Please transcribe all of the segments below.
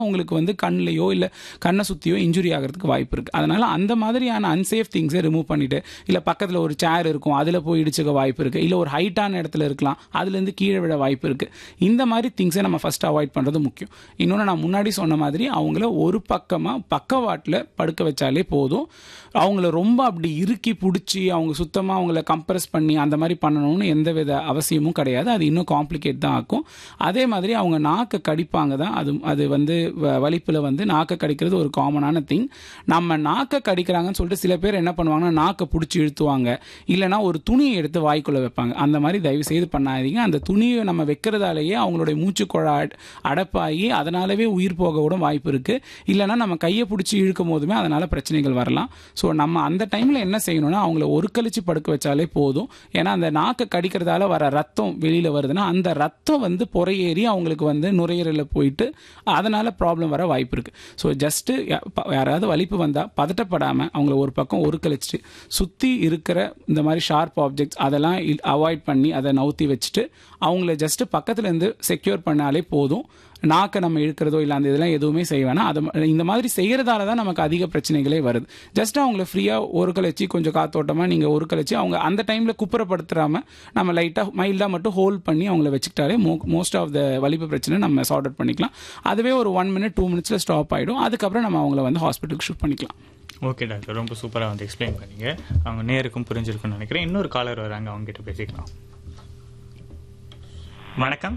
உங்களுக்கு வந்து கண்ணிலையோ இல்லை கண்ணை சுற்றியோ இன்ஜுரி ஆகிறதுக்கு வாய்ப்பு இருக்குது அதனால் அந்த மாதிரியான அன்சேஃப் திங்ஸை ரிமூவ் பண்ணிவிட்டு இல்லை பக்கத்தில் ஒரு சேர் இருக்கும் அதில் போய் இடிச்சுக்க வாய்ப்பு இருக்குது இல்லை ஒரு ஹைட்டான இடத்துல இருக்கலாம் அதுலேருந்து கீழே விழ வாய்ப்பு இருக்குது இந்த மாதிரி திங்ஸை நம்ம ஃபஸ்ட் அவாய்ட் பண்ணுறது முக்கியம் இன்னொன்று நான் முன்னாடி சொன்ன மாதிரி அவங்கள ஒரு பக்கமாக பக்கவாட்டில் படுக்க வச்சாலே போதும் அவங்கள ரொம்ப அப்படி இறுக்கி பிடிச்சி அவங்க சுத்தமாக அவங்கள கம்ப்ரெஸ் பண்ணி அந்த மாதிரி பண்ணணும்னு எந்த வித அவசியமும் கிடையாது அது இன்னும் காம்ப்ளிகேட் தான் ஆக்கும் அதே மாதிரி அவங்க நாக்கை கடிப்பாங்க தான் அது அது வந்து வ- வலிப்புல வந்து நாக்கை கடிக்கிறது ஒரு காமனான திங் நம்ம நாக்கை கடிக்கிறாங்கன்னு சொல்லிட்டு சில பேர் என்ன பண்ணுவாங்கன்னா நாக்கை பிடிச்சி இழுத்துவாங்க இல்லைனா ஒரு துணியை எடுத்து வாய்க்குள்ள வைப்பாங்க அந்த மாதிரி தயவு செய்து பண்ணாதீங்க அந்த துணியை நம்ம வைக்கிறதாலேயே அவங்களுடைய மூச்சுக்குழா அடப்பாகி அதனாலவே உயிர் போக கூட வாய்ப்பு இருக்கு இல்லைனா நம்ம கையை பிடிச்சி இழுக்கும் போதுமே அதனால பிரச்சனைகள் வரலாம் ஸோ நம்ம அந்த டைம்ல என்ன செய்யணும்னா அவங்கள ஒரு கழிச்சு படுக்க வச்சாலே போதும் ஏன்னா அந்த நாக்கை கடிக்கிறதால வர ரத்தம் வெளியில வருதுன்னா அந்த ரத்தம் வந்து புறையேறி அவங்களுக்கு வந்து நுரையீரலில் போயிட்டு அதனால ப்ராப்ளம் வர வாய்ப்பு இருக்கு ஸோ ஜஸ்ட்டு யாராவது வலிப்பு வந்தால் பதட்டப்படாமல் அவங்கள ஒரு பக்கம் ஒரு கழிச்சிட்டு சுற்றி இருக்கிற இந்த மாதிரி ஷார்ப் ஆப்ஜெக்ட்ஸ் அதெல்லாம் அவாய்ட் பண்ணி அதை நவுத்தி வச்சுட்டு அவங்கள ஜஸ்ட் பக்கத்துல இருந்து செக்யூர் பண்ணாலே போதும் நாக்கை நம்ம இழுக்கிறதோ இல்லை அந்த இதெல்லாம் எதுவுமே செய்ய வேணாம் அது ம- இந்த மாதிரி செய்யறதால தான் நமக்கு அதிக பிரச்சனைகளே வருது ஜஸ்ட் அவங்கள ஃப்ரீயாக ஒரு கழிச்சு கொஞ்சம் காத்தோட்டமாக நீங்கள் ஒரு கழிச்சு அவங்க அந்த டைமில் குப்புறப்படுத்துறாம நம்ம லைட்டாக மைல்டாக மட்டும் ஹோல்ட் பண்ணி அவங்கள வச்சுக்கிட்டாலே மோ மோஸ்ட் ஆஃப் த வலிப்பு பிரச்சனை நம்ம சார்ட் அவுட் பண்ணிக்கலாம் அதுவே ஒரு ஒன் மினிட் டூ மினிட்ஸில் ஸ்டாப் ஆகிடும் அதுக்கப்புறம் நம்ம அவங்கள வந்து ஹாஸ்பிட்டலுக்கு ஷூட் பண்ணிக்கலாம் ஓகே டாக்டர் ரொம்ப சூப்பராக வந்து எக்ஸ்பிளைன் பண்ணீங்க அவங்க நேருக்கும் புரிஞ்சிருக்கும்னு நினைக்கிறேன் இன்னொரு காலர் வராங்க அவங்க கிட்ட பேசிக்கலாம் வணக்கம்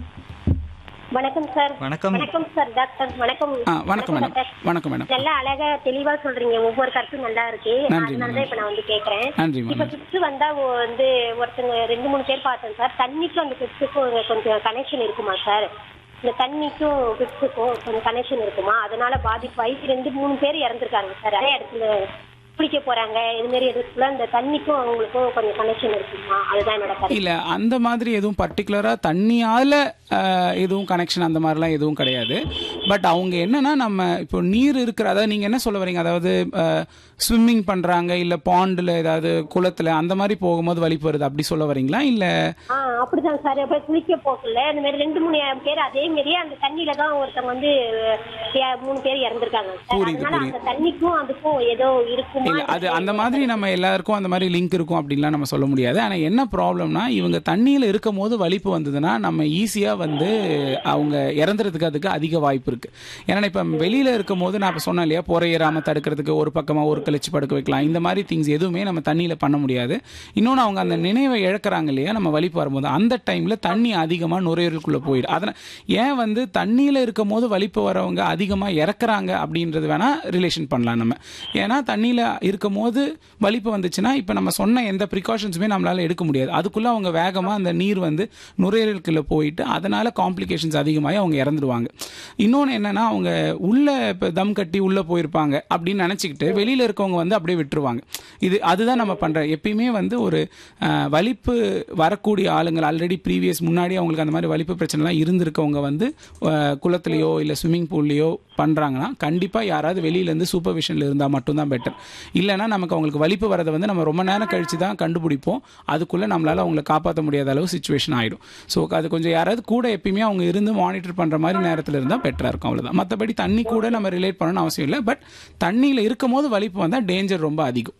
வணக்கம் சார் வணக்கம். வணக்கம் சார் டாக்டர் வணக்கம் ஆ வணக்கம் மேடம் டாக்டர். வணக்கம் மேடம் நல்லா அழகா தெளிவா சொல்றீங்க ஒவ்வொரு கருத்தும் நல்லா இருக்கு நன்றி, அதனாலதான் இப்ப நான் வந்து கேக்குறேன் நன்றி இப்ப மேடம் பிப்ஸ் வந்தா ஒ- வந்து ஒருத்தங்க ரெண்டு மூணு பேர் பார்த்தேன் சார் தண்ணிக்கும் அந்த பிப்ஸுக்கும் கொஞ்சம் கனெக்ஷன் இருக்குமா சார் இந்த தண்ணிக்கும் பிப்ஸுக்கும் கொஞ்சம் கனெக்ஷன் இருக்குமா அதனால பாதிப்பாகி ரெண்டு மூணு பேர் இறந்துருக்காங்க சார் அதே இடத்துல குளிக்க போறாங்க இது மாதிரி இடத்துல இந்த தண்ணிக்கும் அவங்களுக்கும் கொஞ்சம் கனெக்ஷன் இருக்குமா அதுதான் என்னோட கருத்து இல்ல அந்த மாதிரி எதுவும் பர்டிகுலரா தண்ணியால அஹ், எதுவும் கனெக்ஷன் அந்த மாதிரிலாம் எதுவும் கிடையாது பட் அவங்க என்னன்னா நம்ம இப்போ நீர் இருக்கிற அதாவது நீங்க என்ன சொல்ல வரீங்க அதாவது ஸ்விம்மிங் பண்றாங்க இல்ல பாண்டில் ஏதாவது குளத்துல அந்த மாதிரி போகும்போது வலிப்பு வருது அப்படி சொல்ல வரீங்களா இல்ல ஆ அப்படிதான் சார் அப்ப குளிக்க போகல இந்த மாதிரி ரெண்டு மூணு பேர் அதே மாதிரியே அந்த தண்ணியில தான் ஒருத்தவங்க வந்து அஹ், மூணு பேர் இறந்திருக்காங்க சார் புரியுது, அதனால புரியுது. அந்த தண்ணிக்கும் அதுக்கும் ஏதோ இருக்குமா இல்ல அது அந்த மாதிரி நம்ம எல்லாருக்கும் அந்த மாதிரி லிங்க் இருக்கும் அப்படின்லாம் நம்ம சொல்ல முடியாது ஆனா என்ன ப்ராப்ளம்னா இவங்க தண்ணியில இருக்கும் போது வலிப்பு வந்ததுன்னா நம்ம ஈஸியா வந்து அவங்க இறந்துறதுக்கு அதுக்கு அதிக வாய்ப்பு இருக்கு ஏன்னா இப்ப வெளியில இருக்கும் போது நான் இப்ப சொன்னேன் இல்லையா புறையேறாம தடுக்கிறதுக்கு ஒரு பக்கமா ஒரு கழிச்சு படுக்க வைக்கலாம் இந்த மாதிரி திங்ஸ் எதுவுமே நம்ம தண்ணியில பண்ண முடியாது இன்னொன்று அவங்க அந்த நினைவை இழக்கிறாங்க இல்லையா நம்ம வலிப்பு வரும்போது அந்த டைம்ல தண்ணி அதிகமா நுரையீரலுக்குள்ள போயிடும் அதனால் ஏன் வந்து தண்ணியில இருக்கும் போது வலிப்பு வரவங்க அதிகமா இறக்குறாங்க அப்படின்றது வேணா ரிலேஷன் பண்ணலாம் நம்ம ஏன்னா தண்ணியில இருக்கும் போது வலிப்பு வந்துச்சுன்னா இப்போ நம்ம சொன்ன எந்த ப்ரிகாஷன்ஸுமே நம்மளால எடுக்க முடியாது அதுக்குள்ள அவங்க வேகமா அந்த நீர் வந்து நுரையீரலுக்குள்ள போயிட்டு அதனால காம்ப்ளிகேஷன்ஸ் அதிகமாகி அவங்க இறந்துருவாங்க இன்னொன்று என்னன்னா அவங்க உள்ள இப்போ தம் கட்டி உள்ள போயிருப்பாங்க அப்படின்னு நினச்சிக்கிட்டு வெளியில இருக்கவங்க வந்து அப்படியே விட்டுருவாங்க இது அதுதான் நம்ம பண்ற எப்பயுமே வந்து ஒரு அஹ், வலிப்பு வரக்கூடிய ஆளுங்கள் ஆல்ரெடி ப்ரீவியஸ் முன்னாடி அவங்களுக்கு அந்த மாதிரி வலிப்பு பிரச்சனைலாம் இருந்திருக்கவங்க வந்து அஹ், குளத்துலயோ இல்லை ஸ்விம்மிங் பூல்லையோ பண்றாங்கன்னா கண்டிப்பா யாராவது வெளியில இருந்து சூப்பர்விஷன்ல இருந்தால் மட்டும்தான் பெட்டர் இல்லைன்னா நமக்கு அவங்களுக்கு வலிப்பு வரதை வந்து நம்ம ரொம்ப நேரம் கழிச்சு தான் கண்டுபிடிப்போம் அதுக்குள்ள நம்மளால அவங்கள காப்பாற்ற முடியாத அளவு சுச்சுவேஷன் ஆயிடும் ஸோ அது கொஞ்சம் யாராவது கூட எப்பயுமே அவங்க இருந்து மானிட்டர் பண்ற மாதிரி நேரத்தில் இருந்தால் பெட்டரா இருக்கும் அவ்வளவுதான் மற்றபடி தண்ணி கூட நம்ம ரிலேட் பண்ணணும்னு அவசியம் இல்லை பட் தண்ணியில இருக்கும் போது வலிப்பு வந்தால் டேஞ்சர் ரொம்ப அதிகம்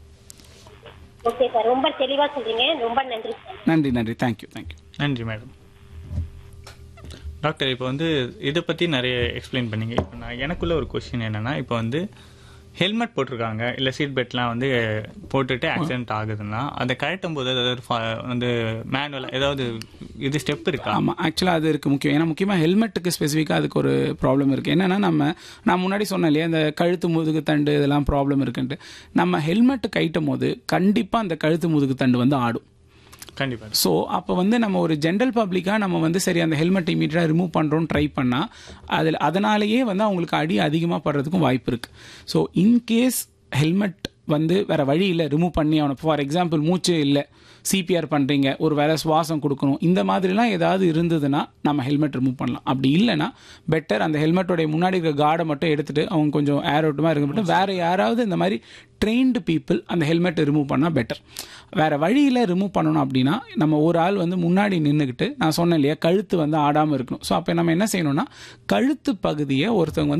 ஓகே சார் ரொம்ப தெளிவா சொல்றீங்க ரொம்ப நன்றி சார் நன்றி நன்றி தேங்க்யூ தேங்க்யூ நன்றி மேடம் டாக்டர் இப்போ வந்து இதை பற்றி நிறைய எக்ஸ்பிளைன் பண்ணீங்க இப்போ நான் எனக்குள்ள ஒரு கொஸ்டின் என்னன்னா இப்போ வந்து ஹெல்மெட் போட்டிருக்காங்க இல்லை சீட் பெல்ட்லாம் வந்து போட்டுட்டு ஆக்சிடென்ட் ஆகுதுன்னா அதை கழட்டும் போது அதாவது fa- வந்து மேனுவல் ஏதாவது இது ஸ்டெப் இருக்கா ஆமாம் ஆக்சுவலாக அது இருக்குது முக்கியம் ஏன்னா முக்கியமாக ஹெல்மெட்டுக்கு ஸ்பெசிஃபிக்காக அதுக்கு ஒரு ப்ராப்ளம் இருக்குது என்னன்னா நம்ம நான் முன்னாடி சொன்னேன் இல்லையா இந்த கழுத்து முதுகு தண்டு இதெல்லாம் ப்ராப்ளம் இருக்குன்ட்டு நம்ம ஹெல்மெட்டு கைட்டும் போது கண்டிப்பாக அந்த கழுத்து முதுகு தண்டு வந்து ஆடும் கண்டிப்பா ஸோ அப்போ வந்து நம்ம ஒரு ஜென்ரல் பப்ளிக்காக நம்ம வந்து சரி அந்த ஹெல்மெட் இமீடியட்டாக ரிமூவ் பண்ணுறோம்னு ட்ரை பண்ணால் அதில் அதனாலேயே வந்து அவங்களுக்கு அடி அதிகமாக படுறதுக்கும் வாய்ப்பு இருக்குது ஸோ இன்கேஸ் ஹெல்மெட் வந்து வேற வழி இல்லை ரிமூவ் பண்ணி அவனை ஃபார் எக்ஸாம்பிள் மூச்சு இல்லை சிபிஆர் பண்ணுறீங்க ஒரு வேற சுவாசம் கொடுக்கணும் இந்த மாதிரிலாம் ஏதாவது இருந்ததுன்னா நம்ம ஹெல்மெட் ரிமூவ் பண்ணலாம் அப்படி இல்லைன்னா பெட்டர் அந்த ஹெல்மெட்டோடைய முன்னாடி இருக்கிற கார்டை மட்டும் எடுத்துட்டு அவங்க கொஞ்சம் ஏரோட்டமாக இருக்க மட்டும் வேற யாராவது இந்த மாதிரி ட்ரெயின்டு பீப்புள் அந்த ஹெல்மெட்டை ரிமூவ் பண்ணால் பெட்டர் வேற வழியில் ரிமூவ் பண்ணணும் அப்படின்னா நம்ம ஒரு ஆள் வந்து முன்னாடி நின்றுக்கிட்டு நான் சொன்னேன் இல்லையா கழுத்து வந்து ஆடாமல் இருக்கணும் ஸோ அப்போ நம்ம என்ன செய்யணும்னா கழுத்து பகுதியை ஒருத்தவங்க வந்து